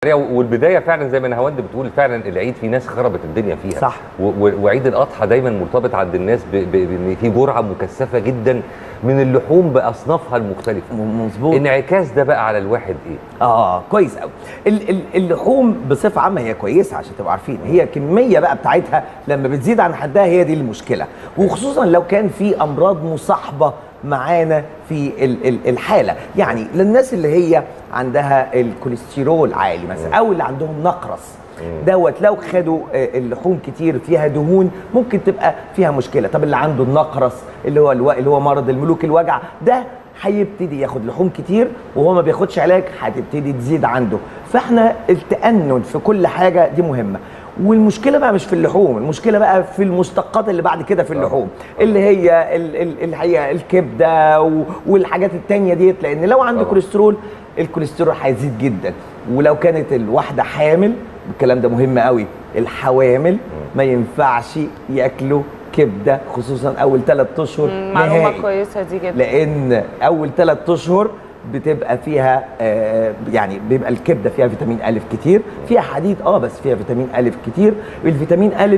والبدايه فعلا زي ما نهاوند بتقول فعلا العيد في ناس خربت الدنيا فيها صح. و- و- وعيد الاضحى دايما مرتبط عند الناس ب- ب- بان في جرعه مكثفه جدا من اللحوم باصنافها المختلفه مظبوط انعكاس ده بقى على الواحد ايه اه كويس قوي ال- ال- اللحوم بصفه عامه هي كويسه عشان تبقوا عارفين هي كميه بقى بتاعتها لما بتزيد عن حدها هي دي المشكله وخصوصا لو كان في امراض مصاحبه معانا في ال- ال- الحاله يعني للناس اللي هي عندها الكوليسترول عالي مثلا او اللي عندهم نقرس دوت لو خدوا آه، اللحوم كتير فيها دهون ممكن تبقى فيها مشكله طب اللي عنده النقرس اللي هو الو... اللي هو مرض الملوك الوجع ده هيبتدي ياخد لحوم كتير وهو ما بياخدش علاج هتبتدي تزيد عنده فاحنا التأنن في كل حاجه دي مهمه والمشكله بقى مش في اللحوم المشكله بقى في المشتقات اللي بعد كده في اللحوم اللي هي ال- ال- اللي هي الكبده و- والحاجات التانية ديت لان لو عنده طبعا. كوليسترول الكوليسترول هيزيد جدا ولو كانت الواحده حامل الكلام ده مهم قوي الحوامل ما ينفعش ياكلوا كبده خصوصا اول ثلاث اشهر معلومه نهائي كويسه دي جدا لان اول ثلاث اشهر بتبقى فيها آه يعني بيبقى الكبده فيها فيتامين الف كتير فيها حديد اه بس فيها فيتامين الف كتير الفيتامين الف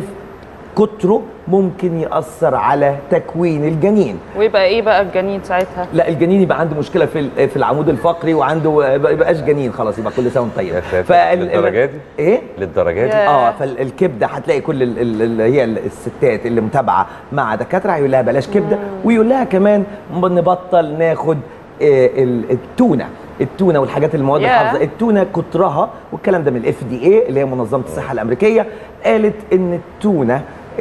كتره ممكن ياثر على تكوين الجنين ويبقى ايه بقى الجنين ساعتها لا الجنين يبقى عنده مشكله في ال- في العمود الفقري وعنده ما يبقاش جنين خلاص يبقى كل سنه وانت طيب يا ساتر، للدرجة دي؟ ايه للدرجه دي يا. اه فالكبده هتلاقي كل ال- ال- اللي هي الستات اللي متابعه مع دكاتره هيقول لها بلاش كبده ويقول لها كمان نبطل ناخد آه، ال- التونه التونه والحاجات المواد يا. الحافظه التونه كترها والكلام ده من الاف دي اي اللي هي منظمه الصحه الامريكيه قالت ان التونه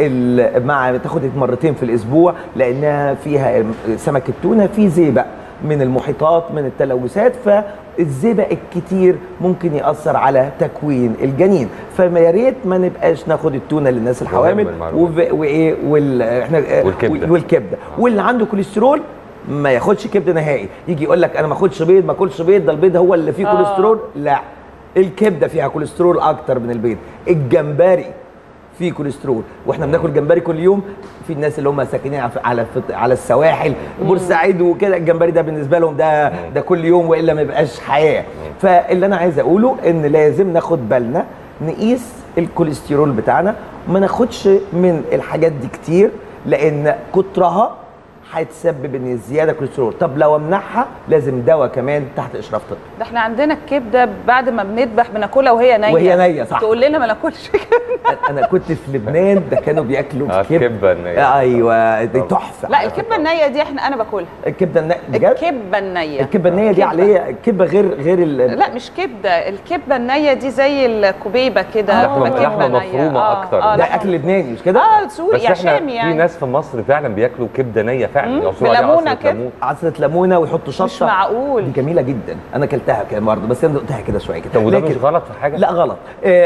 ال- مع تاخد مرتين في الاسبوع لانها فيها سمك التونه فيه زئبق من المحيطات من التلوثات فالزئبق الكتير ممكن ياثر على تكوين الجنين فيا ريت ما نبقاش ناخد التونه للناس الحوامل المعلومة. وب- وايه وال احنا والكبدة. والكبده واللي عنده كوليسترول ما ياخدش كبده نهائي يجي يقول لك انا ما اخدش بيض ما اكلش بيض ده البيض هو اللي فيه آه. كوليسترول لا الكبده فيها كوليسترول اكتر من البيض الجمبري فيه كوليسترول واحنا بناكل جمبري كل يوم في الناس اللي هم ساكنين على على على السواحل بورسعيد وكده الجمبري ده بالنسبه لهم ده ده كل يوم والا ما يبقاش حياه فاللي انا عايز اقوله ان لازم ناخد بالنا نقيس الكوليسترول بتاعنا وما ناخدش من الحاجات دي كتير لان كترها هيتسبب ان الزياده كوليسترول طب لو امنعها لازم دواء كمان تحت اشراف طبي ده احنا عندنا الكبده بعد ما بنذبح بناكلها وهي نيه وهي نية، صح. تقول لنا ما ناكلش كده انا كنت في لبنان ده كانوا بياكلوا آه، كبده الكبة النية. ايوه دي طبعا. تحفه لا الكبه النيه دي احنا انا باكلها الكبده النية بجد الكبه النيه الكبه النيه دي كبة. عليها كبه غير غير ال... لا مش كبده الكبده النيه دي زي الكوبيبه كده لحمة- بتبقى لحمة كبة نية. مفرومة آه، أكتر. آه ده لحمة- اكل لبناني مش كده؟ اه سوري بس يا احنا شامي في يعني ناس في مصر فعلا بياكلوا كبده نيه فعلا مم، يعصروا عليها بليمونة عصرة كده. ليمون. عصره ليمونه ويحطوا شطه مش معقول. دي جميله جدا انا اكلتها كده برضه بس انا دقتها كده شويه كده طب وده لكن- مش غلط في حاجه لا غلط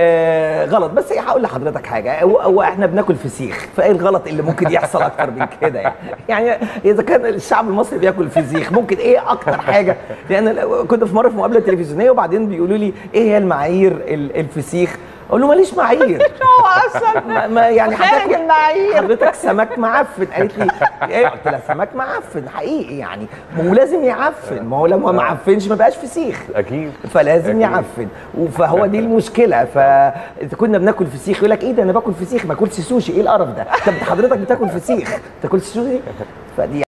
آه غلط بس هقول لحضرتك حاجه هو, هو احنا بناكل فسيخ فايه الغلط اللي ممكن يحصل اكتر من كده يعني يعني اذا كان الشعب المصري بياكل فسيخ ممكن ايه اكتر حاجه لان لو- كنت في مره في مقابله تلفزيونيه وبعدين بيقولوا لي ايه هي المعايير ال- الفسيخ اقول له ماليش معايير هو اصلا ما ما يعني خارج هتاكل المعايير. حضرتك سمك معفن قالت لي ايه قلت لها سمك معفن حقيقي يعني ما هو لازم يعفن ما هو لو ما معفنش ما بقاش فسيخ اكيد فلازم أكيد. يعفن فهو دي المشكله فكنا بناكل فسيخ يقول لك ايه ده انا باكل فسيخ ما اكلش سوشي ايه القرف ده طب حضرتك بتاكل فسيخ تاكل سوشي فدي